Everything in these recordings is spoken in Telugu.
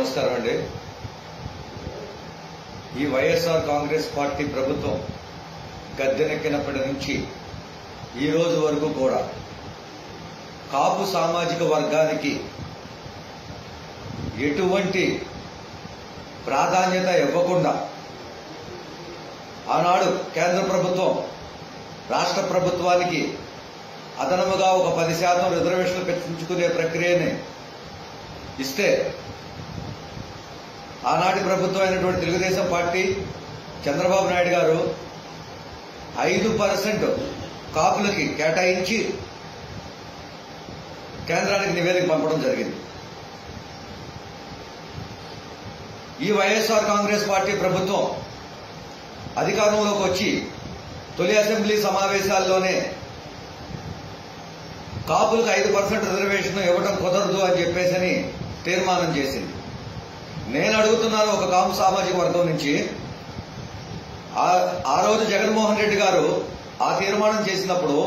నమస్కారం అండి ఈ వైఎస్ఆర్ కాంగ్రెస్ పార్టీ ప్రభుత్వం గద్దెనెక్కినప్పటి నుంచి ఈ రోజు వరకు కూడా కాపు సామాజిక వర్గానికి ఎటువంటి ప్రాధాన్యత ఇవ్వకుండా ఆనాడు కేంద్ర ప్రభుత్వం రాష్ట్ర ప్రభుత్వానికి అదనముగా ఒక పది శాతం రిజర్వేషన్లు పెంచుకునే ప్రక్రియని ఇస్తే ఆనాటి ప్రభుత్వం అయినటువంటి తెలుగుదేశం పార్టీ చంద్రబాబు నాయుడు గారు ఐదు పర్సెంట్ కాపులకి కేటాయించి కేంద్రానికి నివేదిక పంపడం జరిగింది ఈ వైఎస్ఆర్ కాంగ్రెస్ పార్టీ ప్రభుత్వం అధికారంలోకి వచ్చి తొలి అసెంబ్లీ సమావేశాల్లోనే కాపులకు ఐదు పర్సెంట్ రిజర్వేషన్ ఇవ్వడం కుదరదు అని చెప్పేసి తీర్మానం చేసింది నేను అడుగుతున్నాను ఒక కాపు సామాజిక వర్గం నుంచి ఆ- ఆ రోజు జగన్మోహన్ రెడ్డి గారు ఆ తీర్మానం చేసినప్పుడు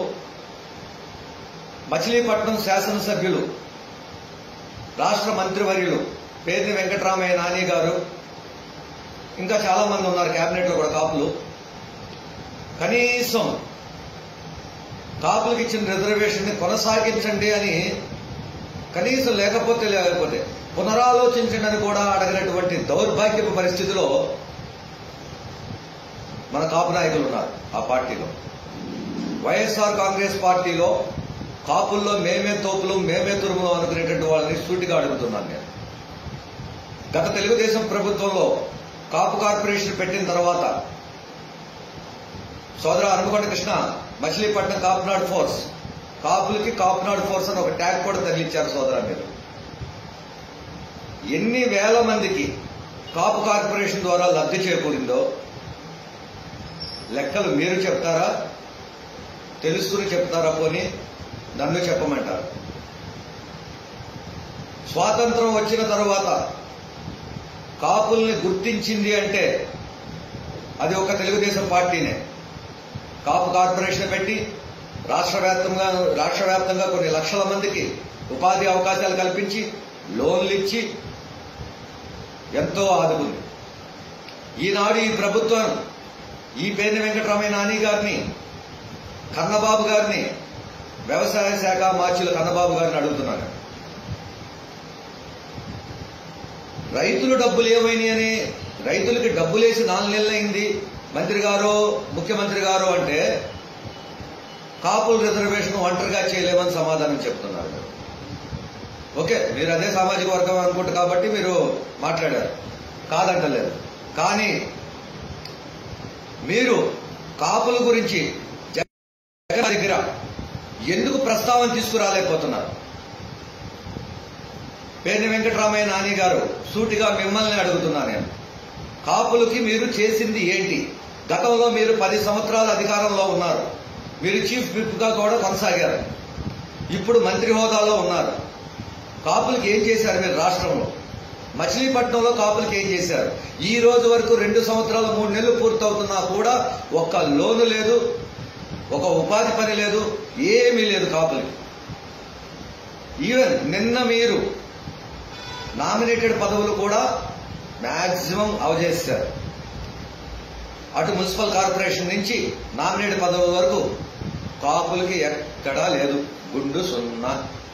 మచిలీపట్నం శాసనసభ్యులు రాష్ట్ర మంత్రివర్యులు పేర్ని వెంకటరామయ్య నాని గారు ఇంకా చాలా మంది ఉన్నారు కేబినెట్ లో కూడా కాపులు కనీసం కాపులకు ఇచ్చిన రిజర్వేషన్ ని కొనసాగించండి అని కనీసం లేకపోతే లేకపోతే పునరాలోచించండి అని కూడా అడగినటువంటి దౌర్భాగ్యపు పరిస్థితిలో మన కాపు నాయకులు ఉన్నారు ఆ పార్టీలో వైఎస్ఆర్ కాంగ్రెస్ పార్టీలో కాపుల్లో మేమే తోపులు మేమే తురుములు అనుకునేటువంటి వాళ్ళని సూటిగా అడుగుతున్నాను నేను గత తెలుగుదేశం ప్రభుత్వంలో కాపు కార్పొరేషన్ పెట్టిన తర్వాత సోదర హనుమకొండ కృష్ణ మచిలీపట్నం కాపునాడు ఫోర్స్ కాపులకి కాపునాడు ఫోర్స్ అని ఒక ట్యాగ్ కూడా తగిలించారు సోదరా మీరు ఎన్ని వేల మందికి కాపు కార్పొరేషన్ ద్వారా లబ్ధి చేకూరిందో లెక్కలు మీరు చెప్తారా తెలుసుకుని చెప్తారా పోని నన్ను చెప్పమంటారు స్వాతంత్రం వచ్చిన తర్వాత కాపుల్ని గుర్తించింది అంటే అది ఒక తెలుగుదేశం పార్టీనే కాపు కార్పొరేషన్ పెట్టి రాష్ట్ర వ్యాప్తంగా రాష్ట్ర వ్యాప్తంగా కొన్ని లక్షల మందికి ఉపాధి అవకాశాలు కల్పించి లోన్లు ఇచ్చి ఎంతో ఆదుకుంది ఈనాడు ఈ ప్రభుత్వం ఈ పేర్ని వెంకటరామయ్య నాని గారిని కన్నబాబు గారిని వ్యవసాయ శాఖ మార్చుల కన్నబాబు గారిని అడుగుతున్నాను రైతులు డబ్బులు ఏమైనాయి అని రైతులకి డబ్బులేసి నాలుగు నెలలైంది మంత్రి గారు ముఖ్యమంత్రి గారు అంటే కాపుల రిజర్వేషన్ ఒంటరిగా చేయలేమని సమాధానం చెప్తున్నారు మీరు. ఓకే మీరు అదే సామాజిక వర్గం అనుకుంటు కాబట్టి మీరు మాట్లాడారు కాదంటలేదు కానీ మీరు కాపుల గురించి జగన్ దగ్గర ఎందుకు ప్రస్తావన తీసుకురాలేకపోతున్నారు పేర్ని వెంకటరామయ్య నాని గారు సూటిగా మిమ్మల్ని అడుగుతున్నా నేను కాపులకి మీరు చేసింది ఏంటి గతంలో మీరు పది సంవత్సరాల అధికారంలో ఉన్నారు మీరు చీఫ్ విప్ గా కూడా కొనసాగారు ఇప్పుడు మంత్రి హోదాలో ఉన్నారు కాపులకి ఏం చేశారు మీరు రాష్ట్రంలో మచిలీపట్నంలో కాపులకి ఏం చేశారు ఈ రోజు వరకు రెండు సంవత్సరాలు మూడు నెలలు పూర్తవుతున్నా కూడా ఒక్క లోను లేదు ఒక ఉపాధి పని లేదు ఏమీ లేదు కాపులకి ఈవెన్ నిన్న మీరు నామినేటెడ్ పదవులు కూడా మాక్సిమం అవజేశారు అటు మున్సిపల్ కార్పొరేషన్ నుంచి నామినేటెడ్ పదవుల వరకు కాపులకి ఎక్కడా లేదు గుండు సున్నా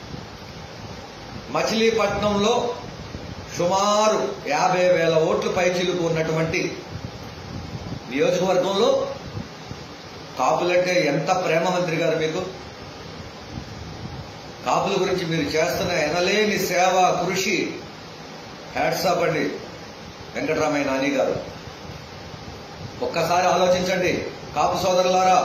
మచిలీపట్నంలో సుమారు యాభై వేల ఓట్లు పైచిలుకు ఉన్నటువంటి నియోజకవర్గంలో కాపులంటే ఎంత ప్రేమ మంత్రి గారు మీకు కాపుల గురించి మీరు చేస్తున్న ఎనలేని సేవ కృషి హ్యాట్సాప్ అండి వెంకటరామయ్య నాని గారు ఒక్కసారి ఆలోచించండి కాపు సోదరులారా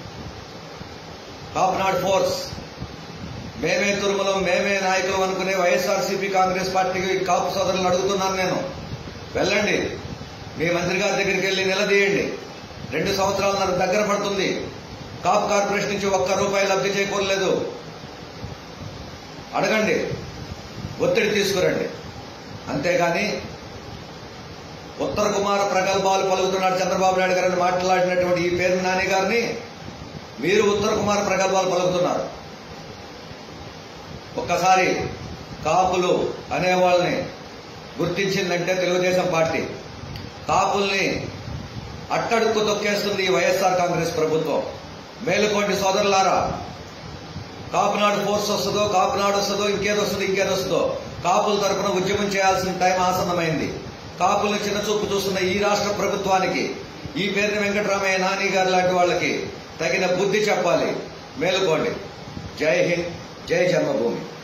కాపునాడ్ ఫోర్స్ మేమే తురుమలం మేమే నాయకులం అనుకునే వైఎస్ఆర్సీపీ కాంగ్రెస్ పార్టీకి కాపు సోదరులను అడుగుతున్నాను నేను వెళ్ళండి మీ మంత్రి గారి దగ్గరికి వెళ్ళి నిలదీయండి రెండు సంవత్సరాల దగ్గర పడుతుంది కాపు కార్పొరేషన్ నుంచి ఒక్క రూపాయి లబ్ధి చేకూరలేదు అడగండి ఒత్తిడి తీసుకురండి అంతేగాని ఉత్తర కుమార ప్రగల్భాలు పలుకుతున్నాడు చంద్రబాబు నాయుడు గారిని మాట్లాడినటువంటి ఈ పేరు నాని గారిని మీరు ఉత్తర కుమార ప్రగల్భాలు పలుకుతున్నారు ఒక్కసారి కాపులు అనేవాళ్ళని గుర్తించిందంటే తెలుగుదేశం పార్టీ కాపుల్ని అట్టడుక్కు తొక్కేస్తుంది ఈ వైఎస్ఆర్ కాంగ్రెస్ ప్రభుత్వం మేలుకోండి సోదరులారా కాపునాడు ఫోర్స్ వస్తుందో కాపునాడు వస్తుందో ఇంకేదో వస్తుందో ఇంకేదో వస్తుందో కాపుల తరపున ఉద్యమం చేయాల్సిన టైం ఆసన్నమైంది కాపులను చిన్న చూపు చూస్తున్న ఈ రాష్ట్ర ప్రభుత్వానికి ఈ పేరుని వెంకటరామయ్య నాని గారు లాంటి వాళ్ళకి తగిన బుద్ధి చెప్పాలి మేలుకోండి జై హింద్ జై జన్మభూమి